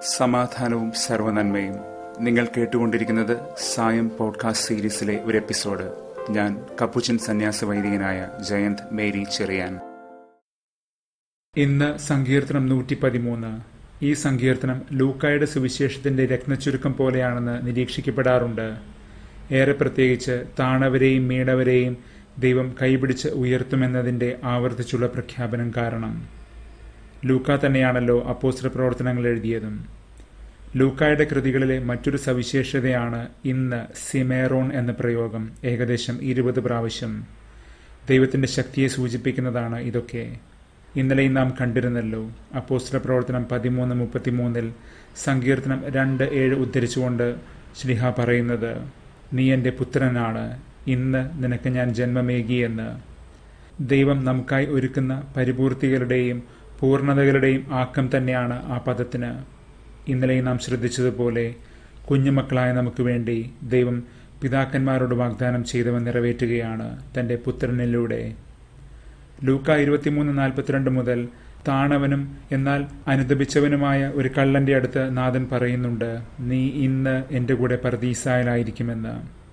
സമാധാനവും സർവനന്മയും നിങ്ങൾ കേട്ടുകൊണ്ടിരിക്കുന്നത് സായം പോഡ്കാസ്റ്റ് സീരീസിലെ ഒരു എപ്പിസോഡ് ഞാൻ കപ്പുച്ചൻ സന്യാസ വൈദികനായ ജയന്ത് മേരി ചെറിയാൻ ഇന്ന് സങ്കീർത്തനം നൂറ്റി പതിമൂന്ന് ഈ സങ്കീർത്തനം ലൂക്കായുടെ സുവിശേഷത്തിന്റെ രത്നച്ചുരുക്കം പോലെയാണെന്ന് നിരീക്ഷിക്കപ്പെടാറുണ്ട് ഏറെ പ്രത്യേകിച്ച് താണവരെയും മീണവരെയും ദൈവം കൈപിടിച്ച് ഉയർത്തുമെന്നതിന്റെ ആവർത്തിച്ചുള്ള പ്രഖ്യാപനം കാരണം ലൂക്ക തന്നെയാണല്ലോ അപ്പോസ്ത്ര പ്രവർത്തനങ്ങൾ എഴുതിയതും ലൂക്കായുടെ കൃതികളിലെ മറ്റൊരു സവിശേഷതയാണ് ഇന്ന് സിമേറോൺ എന്ന പ്രയോഗം ഏകദേശം ഇരുപത് പ്രാവശ്യം ദൈവത്തിന്റെ ശക്തിയെ സൂചിപ്പിക്കുന്നതാണ് ഇതൊക്കെ ഇന്നലെയും നാം കണ്ടിരുന്നല്ലോ അപ്പോസ്ത്ര പ്രവർത്തനം പതിമൂന്ന് മുപ്പത്തിമൂന്നിൽ സങ്കീർത്തനം രണ്ട് ഏഴ് ഉദ്ധരിച്ചുകൊണ്ട് ശ്ലിഹ പറയുന്നത് നീ എൻ്റെ പുത്രനാണ് ഇന്ന് നിനക്ക് ഞാൻ ജന്മമേകിയെന്ന് ദൈവം നമുക്കായി ഒരുക്കുന്ന പരിപൂർത്തികളുടെയും പൂർണ്ണതകളുടെയും ആക്കം തന്നെയാണ് ആ പദത്തിന് ഇന്നലെയും നാം ശ്രദ്ധിച്ചതുപോലെ കുഞ്ഞുമക്കളായ നമുക്ക് വേണ്ടി ദൈവം പിതാക്കന്മാരോട് വാഗ്ദാനം ചെയ്തവ നിറവേറ്റുകയാണ് തന്റെ പുത്രനിലൂടെ ലൂക്ക ഇരുപത്തിമൂന്ന് നാൽപ്പത്തിരണ്ട് മുതൽ താണവനും എന്നാൽ അനുദപിച്ചവനുമായ ഒരു കള്ളന്റെ അടുത്ത് നാഥൻ പറയുന്നുണ്ട് നീ ഇന്ന് എൻ്റെ കൂടെ പർദീസായാലായിരിക്കുമെന്ന്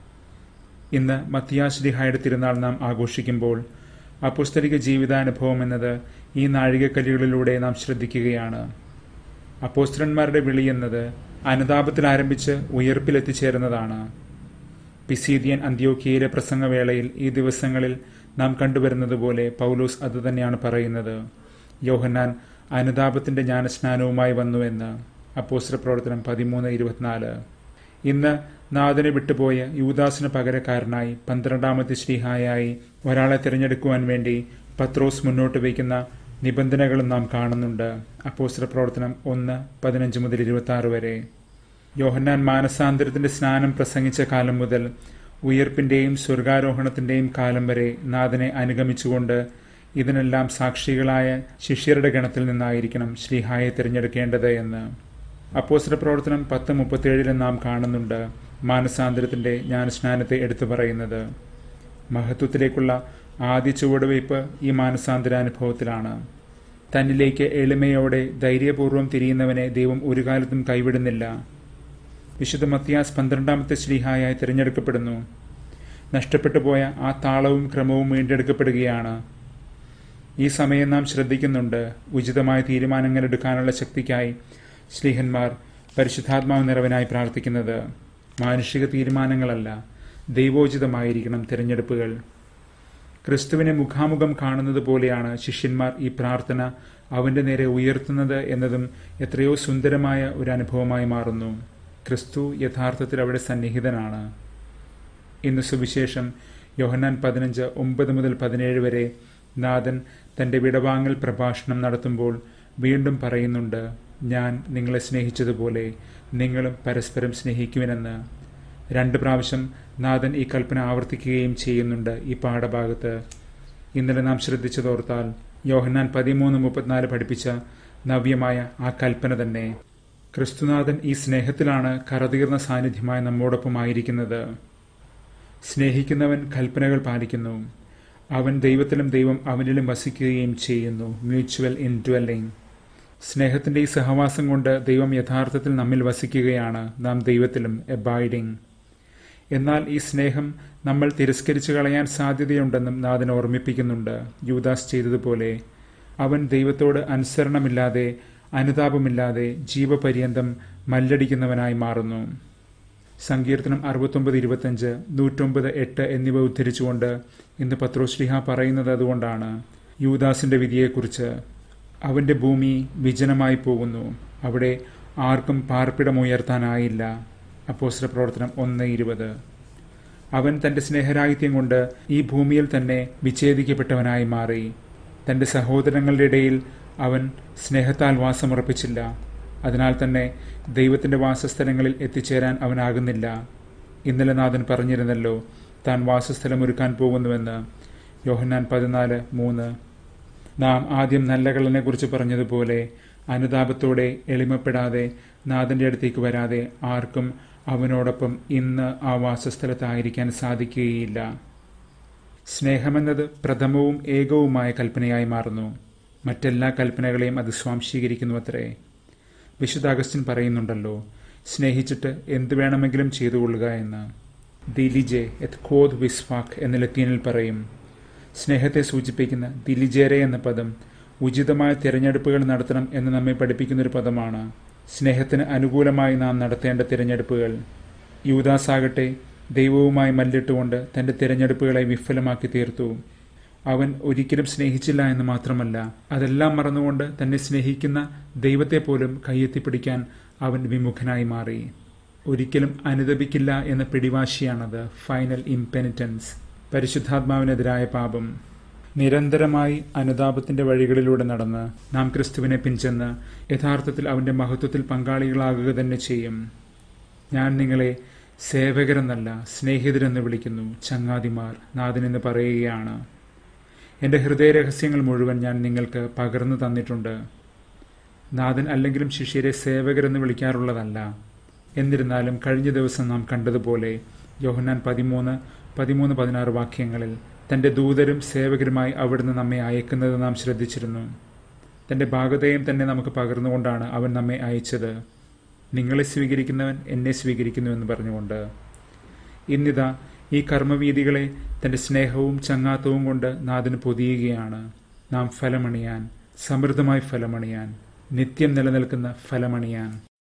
ഇന്ന് മത്തിയാശ്ലിഹായുടെ തിരുനാൾ നാം ആഘോഷിക്കുമ്പോൾ അപുസ്തലിക ജീവിതാനുഭവം എന്നത് ഈ നാഴികക്കല്ലുകളിലൂടെ നാം ശ്രദ്ധിക്കുകയാണ് അപ്പോസ്തലന്മാരുടെ വിളി എന്നത് അനുതാപത്തിൽ ആരംഭിച്ച് ഉയർപ്പിലെത്തിച്ചേരുന്നതാണ് പിസീദിയൻ അന്ത്യോക്കിയയിലെ പ്രസംഗവേളയിൽ ഈ ദിവസങ്ങളിൽ നാം കണ്ടുവരുന്നത് പോലെ പൗലോസ് അതുതന്നെയാണ് പറയുന്നത് യോഹന്നാൻ അനുതാപത്തിന്റെ ജ്ഞാനസ്നാനവുമായി വന്നുവെന്ന് അപ്പോസ്ത്ര പ്രവർത്തനം പതിമൂന്ന് ഇരുപത്തിനാല് ഇന്ന് നാഥനെ വിട്ടുപോയ യൂദാസിന് പകരക്കാരനായി പന്ത്രണ്ടാമത്തെ ശ്രീഹായായി ഒരാളെ തിരഞ്ഞെടുക്കുവാൻ വേണ്ടി പത്രോസ് മുന്നോട്ട് വയ്ക്കുന്ന നിബന്ധനകളും നാം കാണുന്നുണ്ട് അപ്പോസ്ത്ര പ്രവർത്തനം ഒന്ന് പതിനഞ്ച് മുതൽ ഇരുപത്തി ആറ് വരെ യോഹന്നാൻ മാനസാന്തരത്തിന്റെ സ്നാനം പ്രസംഗിച്ച കാലം മുതൽ ഉയർപ്പിന്റെയും സ്വർഗാരോഹണത്തിന്റെയും കാലം വരെ നാഥനെ അനുഗമിച്ചുകൊണ്ട് ഇതിനെല്ലാം സാക്ഷികളായ ശിഷ്യരുടെ ഗണത്തിൽ നിന്നായിരിക്കണം ശ്രീഹായെ തിരഞ്ഞെടുക്കേണ്ടത് എന്ന് അപ്പോസ്ത്ര പ്രവർത്തനം പത്ത് മുപ്പത്തിയേഴിലും നാം കാണുന്നുണ്ട് മാനസാന്തരത്തിന്റെ ജ്ഞാനസ്നാനത്തെ എടുത്തു പറയുന്നത് മഹത്വത്തിലേക്കുള്ള ആദ്യ ചുവടുവയ്പ് ഈ മാനസാന്തരാനുഭവത്തിലാണ് തന്നിലേക്ക് എളിമയോടെ ധൈര്യപൂർവ്വം തിരിയുന്നവനെ ദൈവം ഒരു കാലത്തും കൈവിടുന്നില്ല വിശുദ്ധ മത്തിയാസ് പന്ത്രണ്ടാമത്തെ ശ്രീഹായായി തിരഞ്ഞെടുക്കപ്പെടുന്നു നഷ്ടപ്പെട്ടു പോയ ആ താളവും ക്രമവും വീണ്ടെടുക്കപ്പെടുകയാണ് ഈ സമയം നാം ശ്രദ്ധിക്കുന്നുണ്ട് ഉചിതമായ തീരുമാനങ്ങൾ എടുക്കാനുള്ള ശക്തിക്കായി ശ്രീഹന്മാർ പരിശുദ്ധാത്മാവ് നിറവനായി പ്രാർത്ഥിക്കുന്നത് മാനുഷിക തീരുമാനങ്ങളല്ല ദൈവോചിതമായിരിക്കണം തിരഞ്ഞെടുപ്പുകൾ ക്രിസ്തുവിനെ മുഖാമുഖം കാണുന്നത് പോലെയാണ് ശിഷ്യന്മാർ ഈ പ്രാർത്ഥന അവന്റെ നേരെ ഉയർത്തുന്നത് എന്നതും എത്രയോ സുന്ദരമായ ഒരു അനുഭവമായി മാറുന്നു ക്രിസ്തു യഥാർത്ഥത്തിൽ അവിടെ സന്നിഹിതനാണ് ഇന്ന് സുവിശേഷം യോഹന്നാൻ പതിനഞ്ച് ഒമ്പത് മുതൽ പതിനേഴ് വരെ നാഥൻ തന്റെ വിടവാങ്ങൽ പ്രഭാഷണം നടത്തുമ്പോൾ വീണ്ടും പറയുന്നുണ്ട് ഞാൻ നിങ്ങളെ സ്നേഹിച്ചതുപോലെ നിങ്ങളും പരസ്പരം സ്നേഹിക്കുവിനെന്ന് രണ്ട് പ്രാവശ്യം നാഥൻ ഈ കൽപ്പന ആവർത്തിക്കുകയും ചെയ്യുന്നുണ്ട് ഈ പാഠഭാഗത്ത് ഇന്നലെ നാം ശ്രദ്ധിച്ചതോർത്താൽ യോഹന്നാൻ പതിമൂന്ന് മുപ്പത്തിനാല് പഠിപ്പിച്ച നവ്യമായ ആ കൽപ്പന തന്നെ ക്രിസ്തുനാഥൻ ഈ സ്നേഹത്തിലാണ് കറതീർന്ന സാന്നിധ്യമായി നമ്മോടൊപ്പം ആയിരിക്കുന്നത് സ്നേഹിക്കുന്നവൻ കൽപ്പനകൾ പാലിക്കുന്നു അവൻ ദൈവത്തിലും ദൈവം അവനിലും വസിക്കുകയും ചെയ്യുന്നു മ്യൂച്വൽ ഇൻഡ്വെല്ലിംഗ് സ്നേഹത്തിന്റെ ഈ സഹവാസം കൊണ്ട് ദൈവം യഥാർത്ഥത്തിൽ നമ്മിൽ വസിക്കുകയാണ് നാം ദൈവത്തിലും എബൈഡിങ് എന്നാൽ ഈ സ്നേഹം നമ്മൾ തിരസ്കരിച്ചു കളയാൻ സാധ്യതയുണ്ടെന്നും നാഥൻ ഓർമ്മിപ്പിക്കുന്നുണ്ട് യൂദാസ് ചെയ്തതുപോലെ അവൻ ദൈവത്തോട് അനുസരണമില്ലാതെ അനുതാപമില്ലാതെ ജീവപര്യന്തം മല്ലടിക്കുന്നവനായി മാറുന്നു സങ്കീർത്തനം അറുപത്തൊമ്പത് ഇരുപത്തഞ്ച് നൂറ്റൊമ്പത് എട്ട് എന്നിവ ഉദ്ധരിച്ചുകൊണ്ട് ഇന്ന് പത്രോശ്ലിഹ പറയുന്നത് അതുകൊണ്ടാണ് യൂദാസിന്റെ വിധിയെക്കുറിച്ച് അവന്റെ ഭൂമി വിജനമായി പോകുന്നു അവിടെ ആർക്കും പാർപ്പിടമുയർത്താനായില്ല അപ്പോസ്ത്ര പ്രവർത്തനം ഒന്ന് ഇരുപത് അവൻ തന്റെ സ്നേഹരാഹിത്യം കൊണ്ട് ഈ ഭൂമിയിൽ തന്നെ വിച്ഛേദിക്കപ്പെട്ടവനായി മാറി തന്റെ സഹോദരങ്ങളുടെ ഇടയിൽ അവൻ സ്നേഹത്താൽ വാസമുറപ്പിച്ചില്ല അതിനാൽ തന്നെ ദൈവത്തിന്റെ വാസസ്ഥലങ്ങളിൽ എത്തിച്ചേരാൻ അവനാകുന്നില്ല ഇന്നലെ നാഥൻ പറഞ്ഞിരുന്നല്ലോ താൻ വാസസ്ഥലം ഒരുക്കാൻ പോകുന്നുവെന്ന് യോഹന്നാൻ പതിനാല് മൂന്ന് നാം ആദ്യം നല്ല കള്ളനെ കുറിച്ച് പറഞ്ഞതുപോലെ അനുതാപത്തോടെ എളിമപ്പെടാതെ നാഥന്റെ അടുത്തേക്ക് വരാതെ ആർക്കും അവനോടൊപ്പം ഇന്ന് ആ വാസസ്ഥലത്തായിരിക്കാൻ സാധിക്കുകയില്ല സ്നേഹമെന്നത് പ്രഥമവും ഏകവുമായ കൽപ്പനയായി മാറുന്നു മറ്റെല്ലാ കൽപ്പനകളെയും അത് സ്വാംശീകരിക്കുന്നു അത്രേ വിശുദ്ധ അഗസ്റ്റിൻ പറയുന്നുണ്ടല്ലോ സ്നേഹിച്ചിട്ട് എന്തു വേണമെങ്കിലും ചെയ്തു കൊള്ളുക എന്ന് ദിലിജെ എത് ഖോദ് വിസ്വാഖ് എന്ന ലത്തീനിൽ പറയും സ്നേഹത്തെ സൂചിപ്പിക്കുന്ന ദിലിജേരെ എന്ന പദം ഉചിതമായ തിരഞ്ഞെടുപ്പുകൾ നടത്തണം എന്ന് നമ്മെ പഠിപ്പിക്കുന്ന ഒരു പദമാണ് സ്നേഹത്തിന് അനുകൂലമായി നാം നടത്തേണ്ട തിരഞ്ഞെടുപ്പുകൾ യൂദാസാകട്ടെ ദൈവവുമായി മല്ലിട്ടുകൊണ്ട് തന്റെ തിരഞ്ഞെടുപ്പുകളെ വിഫലമാക്കി തീർത്തു അവൻ ഒരിക്കലും സ്നേഹിച്ചില്ല എന്ന് മാത്രമല്ല അതെല്ലാം മറന്നുകൊണ്ട് തന്നെ സ്നേഹിക്കുന്ന ദൈവത്തെ പോലും കയ്യെത്തിപ്പിടിക്കാൻ അവൻ വിമുഖനായി മാറി ഒരിക്കലും അനുദപിക്കില്ല എന്ന പിടിവാശിയാണത് ഫൈനൽ ഇംപെനിറ്റൻസ് പരിശുദ്ധാത്മാവിനെതിരായ പാപം നിരന്തരമായി അനുതാപത്തിന്റെ വഴികളിലൂടെ നടന്ന് നാം ക്രിസ്തുവിനെ പിൻചെന്ന് യഥാർത്ഥത്തിൽ അവന്റെ മഹത്വത്തിൽ പങ്കാളികളാകുക തന്നെ ചെയ്യും ഞാൻ നിങ്ങളെ സേവകരെന്നല്ല സ്നേഹിതരെന്ന് വിളിക്കുന്നു ചങ്ങാതിമാർ നാഥനെന്ന് പറയുകയാണ് എൻ്റെ ഹൃദയരഹസ്യങ്ങൾ മുഴുവൻ ഞാൻ നിങ്ങൾക്ക് പകർന്നു തന്നിട്ടുണ്ട് നാഥൻ അല്ലെങ്കിലും ശിഷ്യരെ സേവകരെന്ന് വിളിക്കാറുള്ളതല്ല എന്നിരുന്നാലും കഴിഞ്ഞ ദിവസം നാം കണ്ടതുപോലെ യോഹന്നാൻ പതിമൂന്ന് പതിമൂന്ന് പതിനാറ് വാക്യങ്ങളിൽ തന്റെ ദൂതരും സേവകരുമായി അവിടുന്ന് നമ്മെ അയക്കുന്നത് നാം ശ്രദ്ധിച്ചിരുന്നു തന്റെ ഭാഗതയും തന്നെ നമുക്ക് പകർന്നുകൊണ്ടാണ് അവൻ നമ്മെ അയച്ചത് നിങ്ങളെ സ്വീകരിക്കുന്നവൻ എന്നെ സ്വീകരിക്കുന്നു എന്ന് പറഞ്ഞുകൊണ്ട് ഇന്നിതാ ഈ കർമ്മവീതികളെ തന്റെ സ്നേഹവും ചങ്ങാത്തവും കൊണ്ട് നാഥന് പൊതിയുകയാണ് നാം ഫലമണിയാൻ സമൃദ്ധമായി ഫലമണിയാൻ നിത്യം നിലനിൽക്കുന്ന ഫലമണിയാൻ